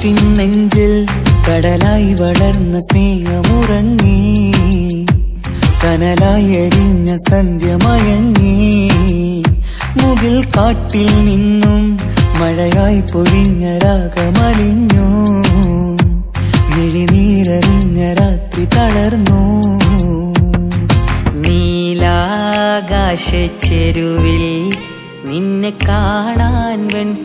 കാറ്റിൻ നെഞ്ചിൽ കടലായി വളർന്ന സ്നേഹമുറങ്ങി കനലായി എരിഞ്ഞ സന്ധ്യ മയങ്ങി മുകിൽ കാട്ടിൽ നിന്നും മഴയായി പൊഴിഞ്ഞ രാഗമലിഞ്ഞു മിഴിനീരറിഞ്ഞ രാത്രി തളർന്നു നീലാകാശച്ചെരുവിൽ നിന്നെ കാണാൻ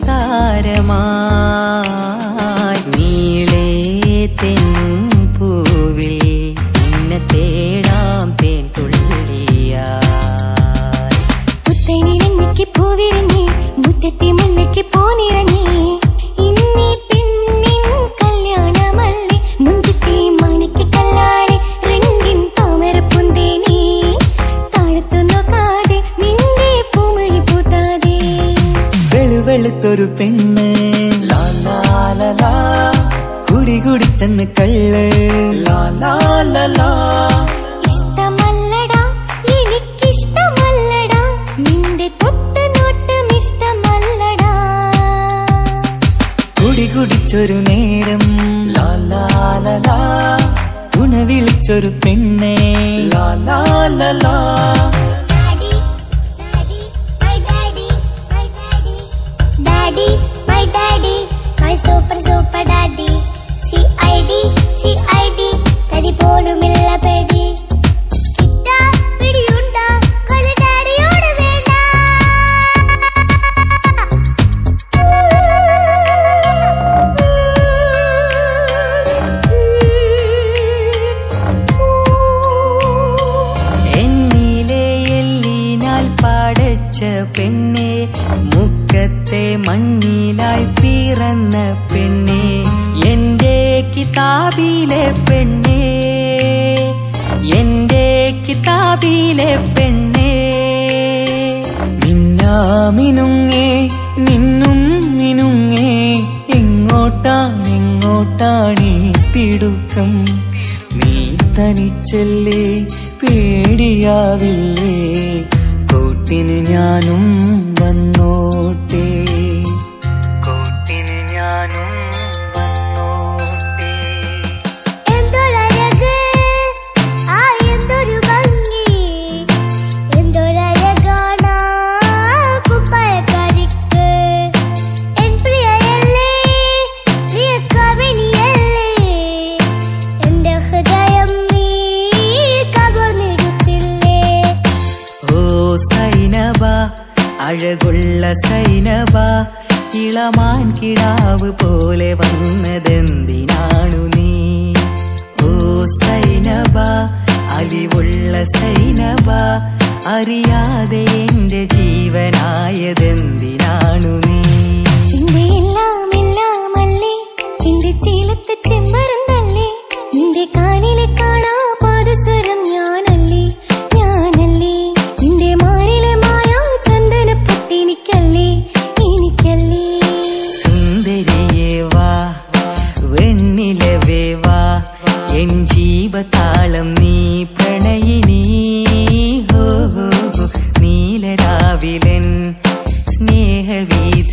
വെൺതാരമായി നീളേ തെന്നും പൂവിൽ നിന്നെ തേടാം തേൻ തുള്ളിയായി പുത്തനിരഞ്ഞിക്ക് പൂവിരങ്ങി മുറ്റത്തെ മുല്ലയ്ക്ക് പോനിറങ്ങി ഇന്നീ പെണ്ണിൻ കല്യാണമല്ലേ മുഞ്ചത്തെ മാണിക്ക് കല്ലാളി രണ്ടിൻ താമര പുന്തേനി താഴത്തു നോക്കാതെ നിന്റെ പൂമഴി പൂട്ടാതെ വെളുവെളുത്തൊരു പെണ്ണ് ലാ ലാ ലാ ലാ. കുടി കുടിച്ചെന്ന് കള്ള് ലാ ലാ ലാ ലാ. ഇഷ്ടമല്ലടാ എനിക്കിഷ്ടമല്ലടാ നിന്റെ തൊട്ട് നോട്ടം ഇഷ്ടമല്ലടാ കുടി കുടിച്ചൊരു നേരം ലാ ലാ ലാ ലാ. തുണ വിളിച്ചൊരു പെണ്ണെ ലാ ലാ ലാ ലാ. Daddy, daddy, my daddy, my daddy. Daddy, my daddy, my super super daddy. CID, CID, തരി പോലുമില്ല പേടി കിട്ടാ പിടിയുണ്ടാ കളി ഡാഡിയോട് വേണ്ട എന്നിലെ എല്ലിനാൽ പാടച്ച പെണ്ണെ മുക്കത്തെ മണ്ണിലായി പിറന്ന പെണ്ണെ എന്റെ കിതാബിലെ പെണ്ണെ എന്റെ കിതാബിലെ പെണ്ണെ മിന്നാമിനുങ്ങേ നിന്നും മിനുങ്ങേ എങ്ങോട്ടാണ് എങ്ങോട്ടാണ് ഈ തിടുക്കം നീ തനിച്ചല്ലേ പേടിയാവില്ലേ കൂട്ടിന് ഞാനും വന്നോട്ടെ കൂട്ടിന് ഞാനും വന്നോട്ടെ എന്തൊരഴക് ആ എന്തൊരു ഭംഗി എന്തൊരഴകാണ് കുപ്പായക്കാരിക്ക് എൻ പ്രിയയല്ലേ പ്രിയ കവിണിയല്ലേ എന്റെ ഹൃദയം നീ കവർന്നെടുത്തില്ലേ ഓ സൈനബ അഴകുള്ള സൈനബ ഇളമാൻ കിടാവ് പോലെ വന്നതെന്തിനാണു നീ ഓ സൈനബ അലിവുള്ള സൈനബ അറിയാതെ എന്റെ ജീവനായതെന്തിനാണു നീ നിന്റെ എല്ലാം എല്ലാമല്ലേ നിന്റെ ചീലത്തെ ചെമ്പരുന്തല്ലേ നിന്റെ കാലിലെ കാണാ പാദസരം ഞാനല്ലേ ഞാനല്ലേ നിന്റെ മാറിലെ മായാ ചന്ദന പൊട്ടിനിക്കല്ലേ എനിക്കല്ലേ സുന്ദരിയേ വാ വെണ്ണിലവേ വാ എൻ ജീവതാളം നീ പ്രണയിനി ഹോ ഹോ ഹോ. നീലരാവിലൻ സ്നേഹവീതി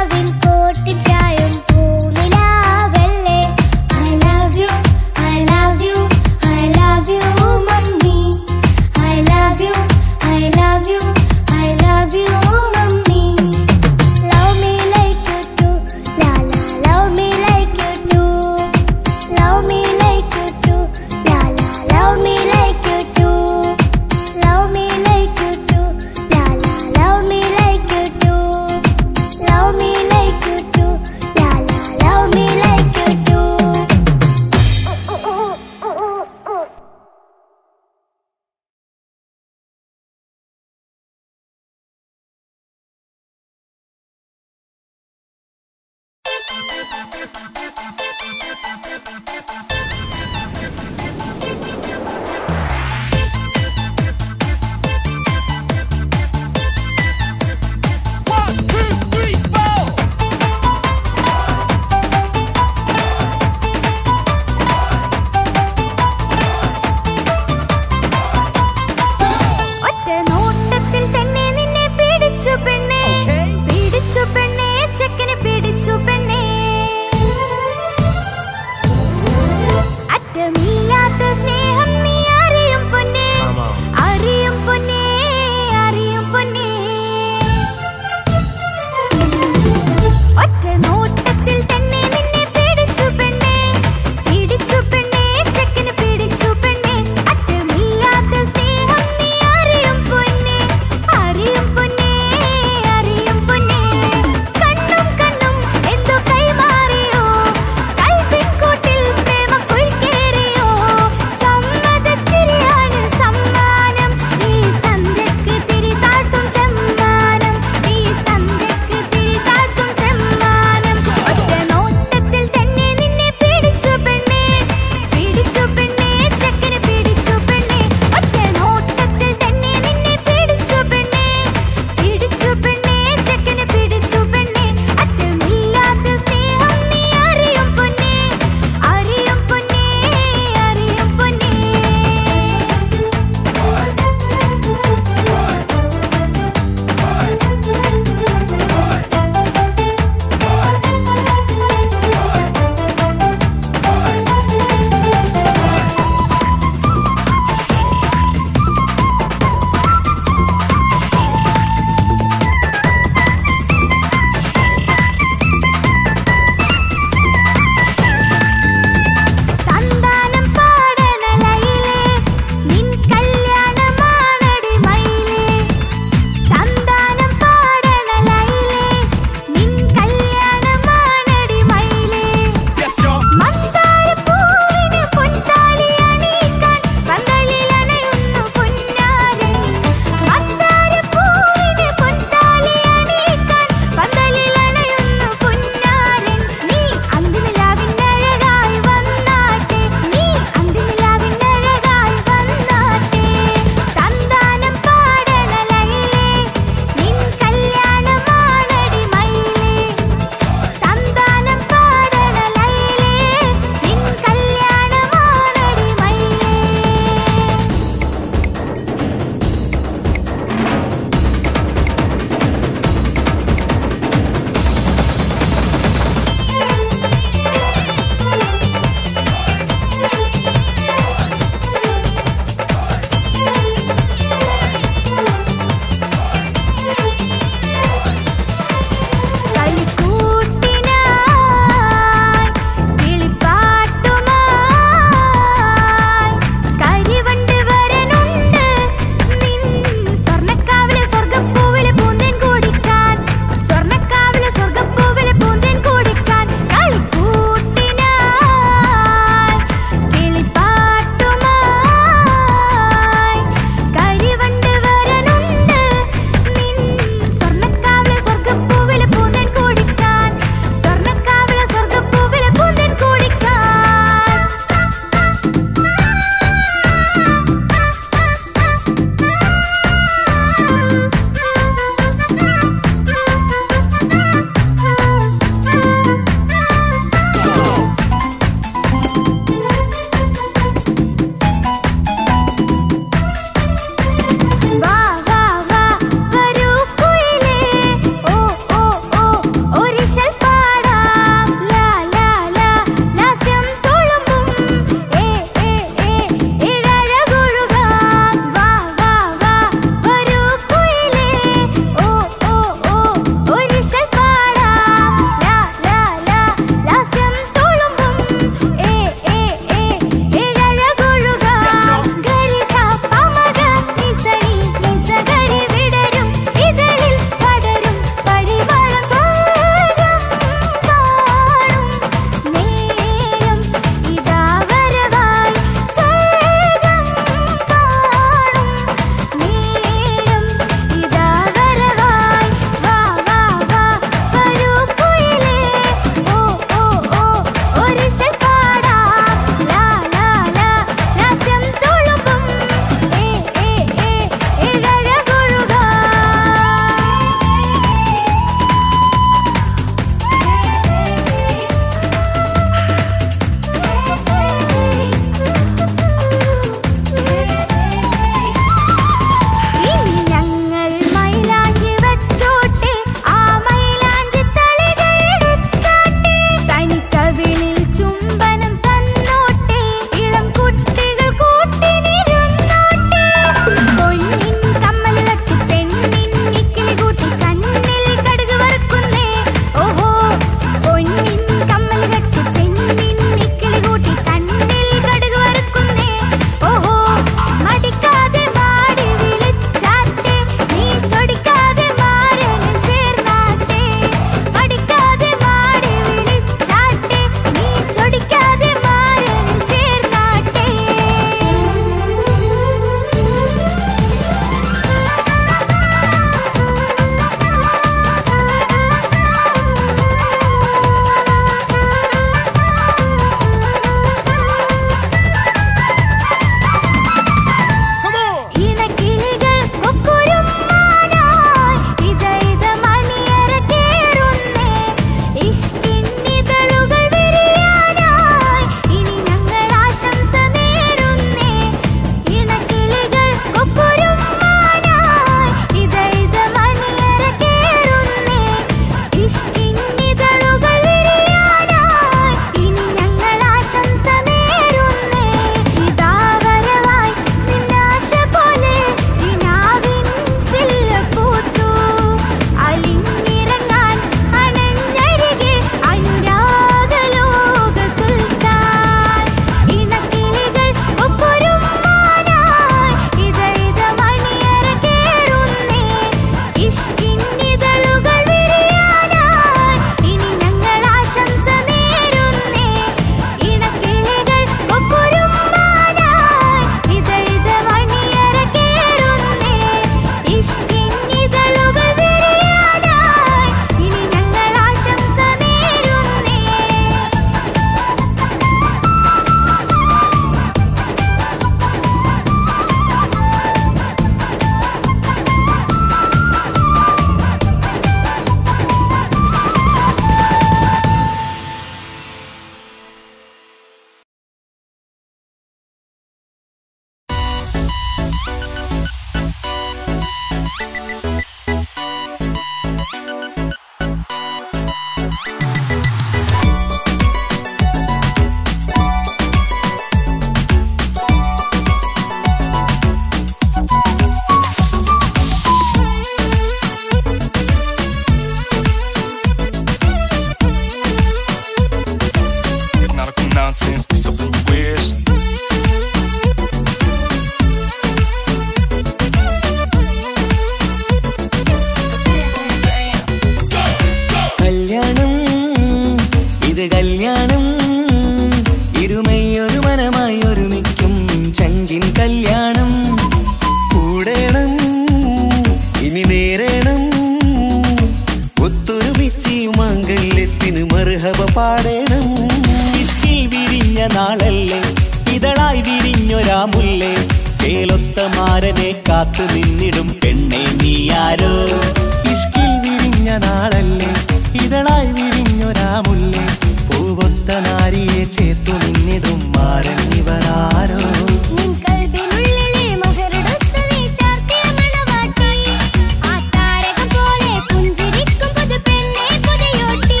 നാളല്ലേ ഇതളായി വിരിഞ്ഞൊരാ മുല്ലേ ചേലൊത്ത മാരനെ കാത്തു നിന്നിടും പെണ്ണെ നീയാരോ ഇഷ്കിൽ വിരിഞ്ഞ നാളല്ലേ ഇതളായി വിരിഞ്ഞൊരാ മുല്ലേ പൂവൊത്ത നാരിയെ ചേർത്തു നിന്നിടും മാരൻ ഇവരാരോ നിൻ കൽബിനുള്ളിലെ മഹറുടൊത്തു നീ ചാർത്തിയ മണവാട്ടി ആ താരകം പോലെ പുഞ്ചിരിക്കും പുതുപെണ്ണെ പുതിയോട്ടി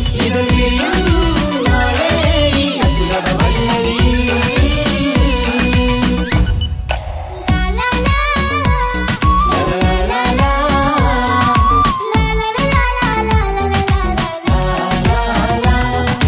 ലാ ലാ ലാ ലാ ലാ ലാ ലാ ലാ ലാ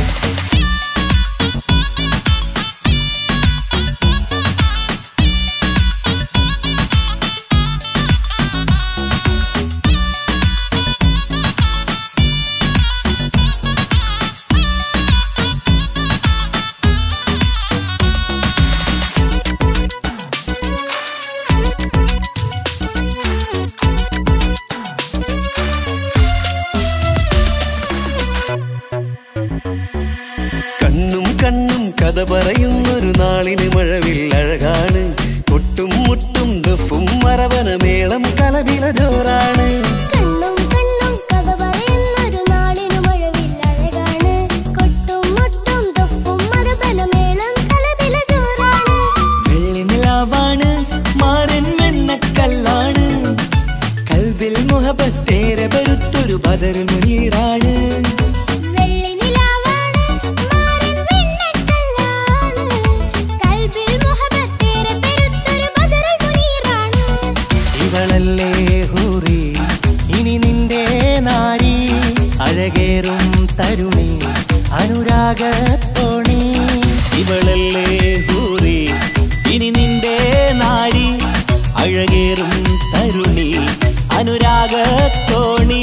കണ്ണും കണ്ണും കഥ പറയുന്നൊരു നാളിന് മഴവിൽ അഴകാണ് കൊട്ടും മുട്ടും ദഫും മറവന മേളം കലവില ജോറാണ് കണ്ണും കണ്ണും കഥ പറയുന്നൊരു നാളിനു മഴവിൽ അഴകാണ് കൊട്ടും മുട്ടും തൊപ്പും മറുപനമേളം കലവില ചോറാണ് വെള്ളി നിലാവാണ് മാരൻ വെണ്ണക്കല്ലാണ് കൽബിൽ മുഹബത്തേരെ പെരുത്തൊരു ബദർ മുനീറാണ് വെള്ളി നിലാവാണ് മാറിൻ വെണ്ണക്കല്ലാണ് കൽബിൽ മുഹബത്തേറെ പെരുത്തൊരു ബദറുൽ മുനീറാണ് ഇവളല്ലേ ഹൂറി ഇനി നിന്റെ നാരി അഴകേറും തരുണി അനുരാഗത്തോണി ഇവളല്ലേ ഹൂറി ഇനി നിന്റെ നാരി അഴകേറും തരുണി അനുരാഗത്തോണി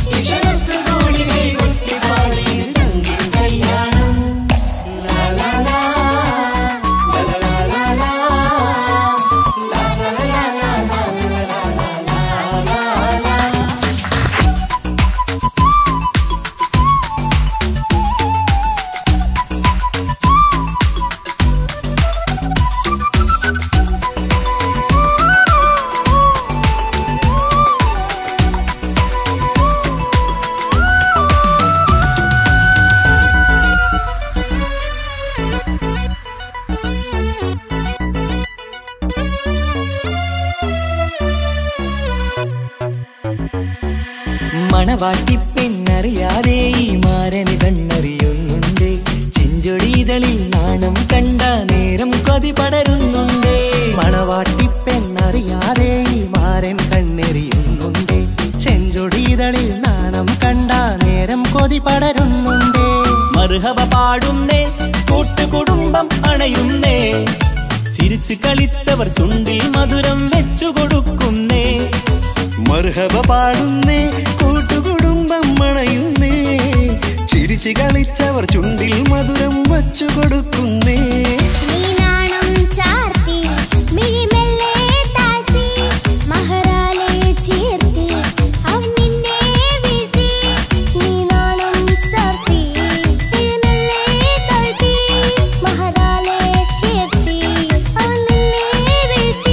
മണവാട്ടി പെണ്ണറിയാതെ ഈ മാരന് കണ്ണറിയുന്നുണ്ട് ചെഞ്ചൊടിതളിൽ നാണം കണ്ട നേരം കൊതി പടരുന്നുണ്ട് മണവാട്ടി പെണ്ണറിയാതെ ഈ മാരൻ കണ്ണെറിയുന്നുണ്ട് ചെഞ്ചൊടിതളിൽ നാണം കണ്ട നേരം കൊതി പടരുന്നുണ്ട് മറുഹവ പാടുന്നേ കൂട്ടുകുടുംബം അണയുന്നേ ചിരിച്ചു കളിച്ചവർ ചുണ്ടിൽ മധുരം വെച്ചു കൊടുക്കുന്നേ മർഹബ പാടുന്നേ കൂട്ടുകുടുംബം മണയുന്നേ ചിരിച്ചു കളിച്ചവർ ചുണ്ടിൽ മധുരം വച്ചു കൊടുക്കുന്നേ നീ നാണം ചാർത്തി മിഴിമെല്ലെ താഴ്ത്തി മഹറാലെ ചേർത്തി അവൻ നിന്നെ വീഴ്ത്തി നീ നാണം ചാർത്തി മിഴിമെല്ലെ താഴ്ത്തി മഹറാലെ ചേർത്തി അവൻ നിന്നെ വീഴ്ത്തി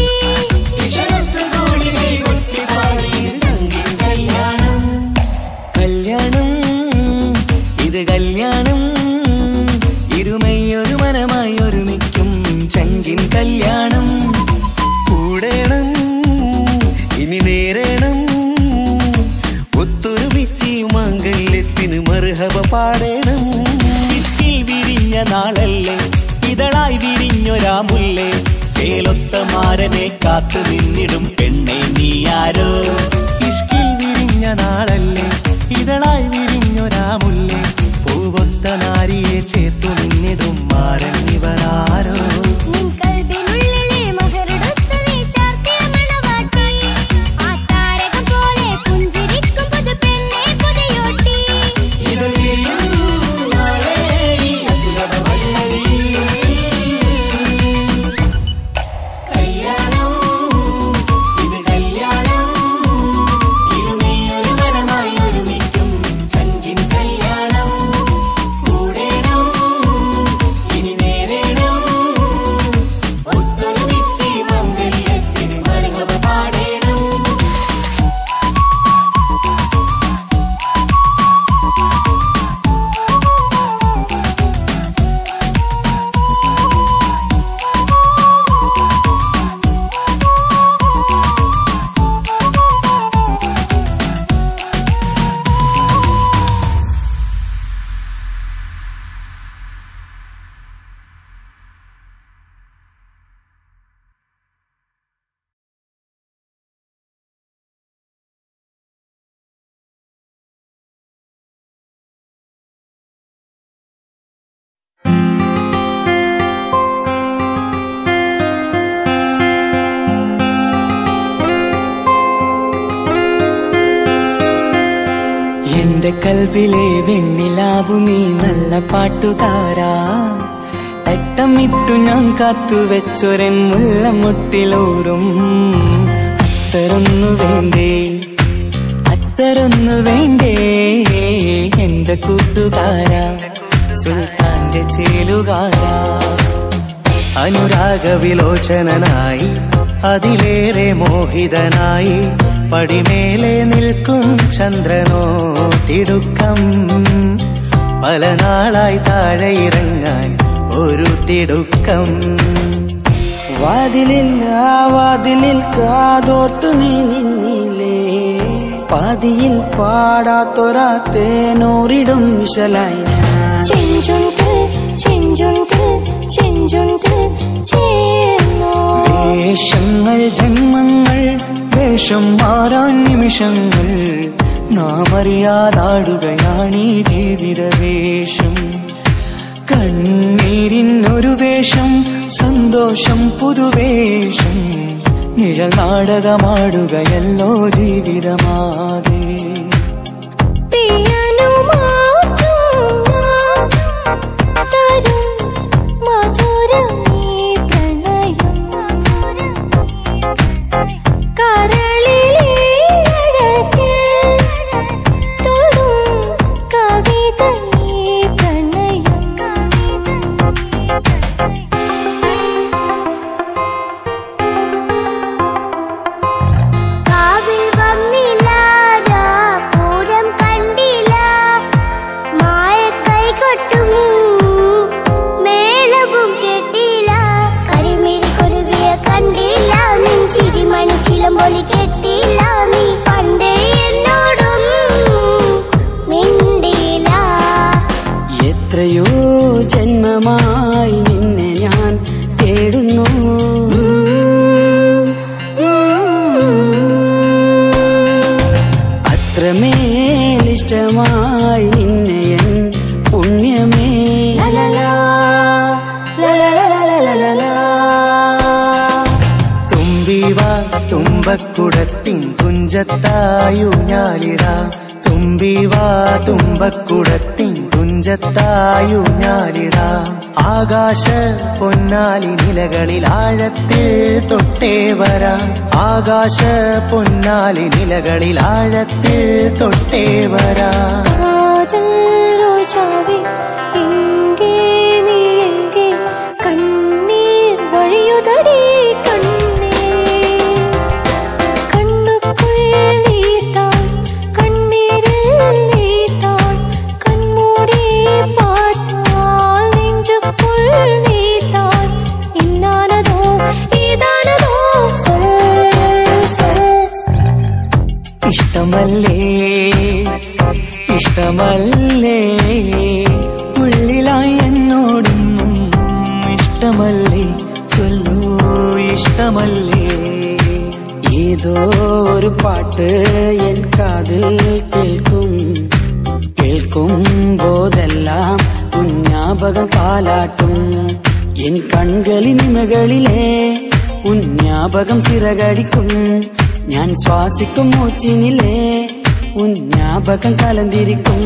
കല്യാണം ഇത് കല്യാണം ഇരുമയൊരു മനമായി ഒരുമിക്കും ചങ്കിൻ കല്യാണം കൂടേണം ഇനി നേരേണം ഒത്തൊരുമിച്ച് മാങ്കല്യത്തിന് മർഹബ പാടേണം ഇഷ്കിൽ വിരിഞ്ഞ നാളല്ലേ ഇതളായി വിരിഞ്ഞൊരാ മുല്ലേ ചേലൊത്ത മാരനെ കാത്തു നിന്നിടും പെണ്ണെ നീയാരോ ഇഷ്കിൽ വിരിഞ്ഞ നാളല്ലേ ഇതളായി വിരിഞ്ഞൊരാ മുല്ലേ പൂവൊത്ത നാരിയെ ചേർത്തു നിന്നിടും മാരൻ ഇവരാരോ നിൻ കൽബിനുള്ളിലെ മഹറുടൊത്തു നീ ചാർത്തിയ മണവാട്ടി ആ താരകം പോലെ പുഞ്ചിരിക്കും പുതുപെണ്ണെ പുതിയോട്ടി കല്യാണം കൂടേണം ഇനി എന്റെ കൽവിലെ വെണ്ണിലാവു നീ നല്ല പാട്ടുകാരാ തട്ടമിട്ടു ഞാൻ കാത്തു വെച്ചൊരൻ മുല്ലമുട്ടിലോറും അത്തരൊന്നു വേണ്ടേ അത്തരൊന്നു വേണ്ടേ എന്റെ കൂട്ടുകാരാ സുൽത്താന്റെ ചേലുകാരാ അനുരാഗവിലോചനായി അതിലേറെ മോഹിതനായി പടിമേലെ നിൽക്കും ചന്ദ്രനോ തിടുക്കം പല നാളായി താഴെ ഇറങ്ങാൻ ഒരു തിടുക്കം വാതിലില്ല വാതിലിൽ കാതോർത്തു നീ നിന്നില്ലേ പാതിയിൽ പാടാത്തൊരാ തേനൂറിടും വിശലായി ഞാൻ. ചെഞ്ചുണ്ട് ചെഞ്ചുണ്ട് ചെഞ്ചുണ്ട് ചേർന്നോ വേഷങ്ങൾ ജന്മങ്ങൾ വേഷം മാറാൻ നിമിഷങ്ങൾ നാം അറിയാതാടുകയാണീ ജീവിത വേഷം കണ്ണീരിനൊരു വേഷം സന്തോഷം പുതുവേഷം നിഴൽ നാടകമാടുകയല്ലോ ജീവിതമാകെ പിയാനോ മാത്രം ഞാൻ തരും മധുരം ഈ പ്രണയം കരളിലെ അഴകിൽ തൊടും കവിത ഈ പ്രണയം കാവിൽ വന്നില്ല പൂരം കണ്ടില്ല മായ കൈകൊട്ടും മേളവും കെട്ടില്ല കരിമിഴി കുരുവിയെ കണ്ടില്ല നെഞ്ചിരി മണിച്ചിലമ്പൊളി കെട്ടില്ല നീ പണ്ടേ എന്നോടൊന്നും മിണ്ടിയില്ല എത്രയോ ജന്മമായി നിന്നെ ഞാൻ തേടുന്നു അത്രമേലിഷ്ടമായി നിന്നെ എൻ പുണ്യമേ ലലലാ, ലലലലലലലലാ. തുമ്പിവ തുമ്പക്കുടത്തിൻ തുഞ്ചത്തായു ഞാലിട തുമ്പിവ തുമ്പക്കുടത്തിൻ തുഞ്ചത്തായു ഞാലിട ആകാശ പൊന്നാലി നിലകളിൽ ആഴത്തിൽ തൊട്ടേ വരാം ആകാശ പൊന്നാലി നിലകളിൽ ആഴത്തിൽ തൊട്ടേ വരാം കാതൽ ரோஜாவே எங்கே நீ எங்கே கண்ணீர் வழியுதடி கண்ணே கண்ணுக்குள் நீதான் கண்ணீரில் நீதான் கண்மூடி பார்த்தால் நெஞ்சுக்குள் நீதான் இன்னானதோ இதானதோ சொல் சொல் ഇഷ്ടമല്ലേ ഇഷ്ടമല്ലേ ഉള്ളിലായി എന്നോടൊന്നും ഇഷ്ടമല്ലേ ചൊല്ലൂ ഇഷ്ടമല്ലേ ഏതോ ഒരു പാട്ട് എൻ കാതിൽ കേൾക്കും കേൾക്കും പോതെല്ലാം ഉഞ്ഞാപകം കാലാട്ടും എൻ കൺകളിനിമകളിലെ ഉഞ്ഞാപകം സിറകടിക്കും ഞാൻ ശ്വാസിക്കും മൂച്ചിനിലെ ഉഞ്ഞാപകം കലന്തിരിക്കും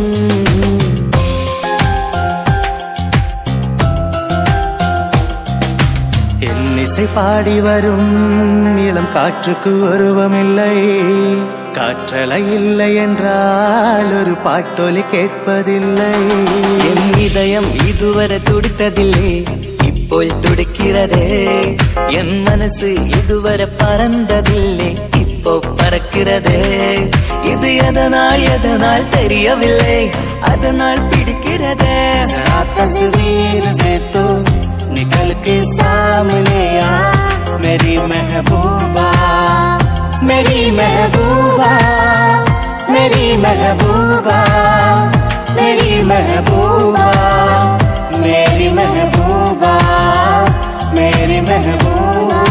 என்னிசை பாடி வரும் இளம் காற்றுக்கு உருவமில்லை காற்றலை இல்லை என்றால் ஒரு பாட்டொலி கேட்பதில்லை എൻ ഹൃദയം ഇതുവരെ തുടിത്തതില്ലേ ഇപ്പോൾ തുടിக்கிறதே என் மனசு இதுவரை பறந்ததில்லை இப்போ பறக்கிறதே இது எதனால் எதனால் தெரியவில்லை அதனால் பிடிக்கிறதே जरा तस्वीर से तो निकल के सामने आ मेरी महबूबा मेरी महबूबा मेरी महबूबा मेरी महबूबा मेरी महबूबा मेरी महबूबा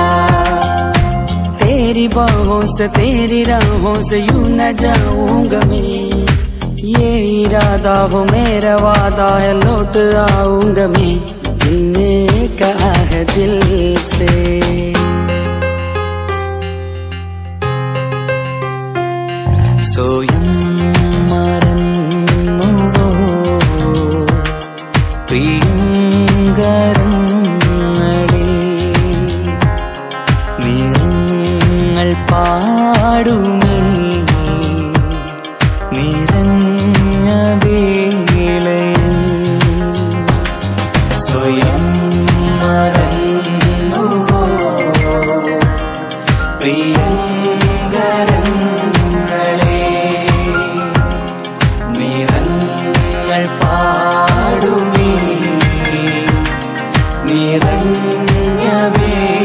तेरी बाहों से तेरी राहों से यूं न जाऊंगा मैं ये इरादा हो मेरा वादा है लौट आऊंगा मैं दिल ने कहा है दिल से സ്വയം മറന്ന നിറഞ്ഞ വേളയിൽ